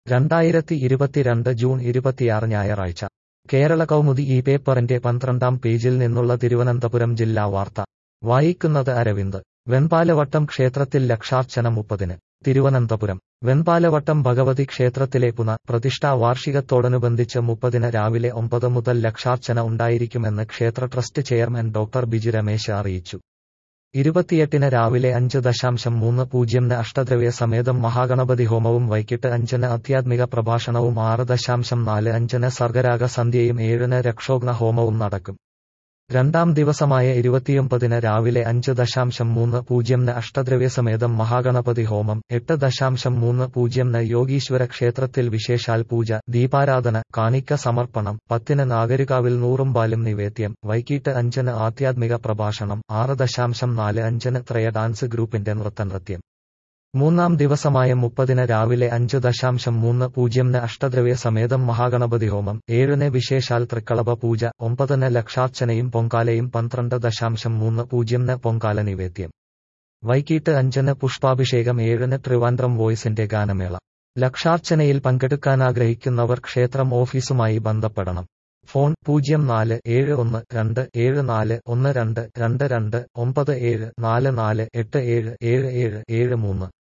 രണ്ടായിരത്തി ഇരുപത്തിരണ്ട് ജൂൺ ഇരുപത്തിയാറ് ഞായറാഴ്ച കേരള കൗമുദി ഈ പേപ്പറിന്റെ പന്ത്രണ്ടാം പേജിൽ നിന്നുള്ള തിരുവനന്തപുരം ജില്ലാ വാർത്ത വായിക്കുന്നത് അരവിന്ദ് വെൺപാലവട്ടം ക്ഷേത്രത്തിൽ ലക്ഷാർച്ചന മുപ്പതിന് തിരുവനന്തപുരം വെൺപാലവട്ടം ഭഗവതി ക്ഷേത്രത്തിലെ പുന പ്രതിഷ്ഠാ വാർഷികത്തോടനുബന്ധിച്ച് മുപ്പതിന് രാവിലെ ഒമ്പത് മുതൽ ലക്ഷാർച്ചന ഉണ്ടായിരിക്കുമെന്ന് ക്ഷേത്ര trust chairman doctor Biju Ramesh അറിയിച്ചു ഇരുപത്തിയെട്ടിന് രാവിലെ അഞ്ച് ദശാംശം മൂന്ന് പൂജ്യംന് അഷ്ടദ്രവ്യ സമേതം മഹാഗണപതി ഹോമവും വൈകിട്ട് അഞ്ചിന് ആധ്യാത്മിക പ്രഭാഷണവും ആറ് ദശാംശം നാല് അഞ്ചിന് സർഗരാഗ സന്ധ്യയും ഏഴിന് രക്ഷോഗ്ന ഹോമവും നടക്കും രണ്ടാം ദിവസമായ ഇരുപത്തിയൊമ്പതിന് രാവിലെ അഞ്ച് ദശാംശം മൂന്ന് പൂജ്യംന് അഷ്ടദ്രവ്യസമേതം മഹാഗണപതി ഹോമം എട്ട് ദശാംശം മൂന്ന് പൂജ്യംന് യോഗീശ്വര ക്ഷേത്രത്തിൽ വിശേഷാൽ പൂജ ദീപാരാധന കാണിക്ക സമർപ്പണം പത്തിന് നാഗരികാവിൽ നൂറുംപാലും നിവേദ്യം വൈകിട്ട് അഞ്ചിന് ആധ്യാത്മിക പ്രഭാഷണം ആറ് ദശാംശം നാല് അഞ്ചിന് ത്രയ ഡാൻസ് ഗ്രൂപ്പിന്റെ നൃത്തനൃത്യം മൂന്നാം ദിവസമായ മുപ്പതിന് രാവിലെ അഞ്ച് ദശാംശം മൂന്ന് പൂജ്യംന് അഷ്ടദ്രവ്യ സമേതം മഹാഗണപതി ഹോമം ഏഴിന് വിശേഷാൽ തൃക്കളഭ പൂജ ഒമ്പതിന് ലക്ഷാർച്ചനയും പൊങ്കാലയും പന്ത്രണ്ട് ദശാംശം മൂന്ന് പൂജ്യംന് പൊങ്കാല നിവേദ്യം വൈകിട്ട് അഞ്ചിന് പുഷ്പാഭിഷേകം ഏഴിന് ട്രിവാൻഡ്രം വോയ്സിന്റെ ഗാനമേള ലക്ഷാർച്ചനയിൽ പങ്കെടുക്കാനാഗ്രഹിക്കുന്നവർ ക്ഷേത്രം ഓഫീസുമായി ബന്ധപ്പെടണം ഫോൺ പൂജ്യം നാല് ഏഴ് ഒന്ന് രണ്ട് ഏഴ് നാല് ഒന്ന് രണ്ട് രണ്ട് രണ്ട് ഒമ്പത് ഏഴ് നാല് നാല് എട്ട് ഏഴ് ഏഴ് ഏഴ് ഏഴ് മൂന്ന്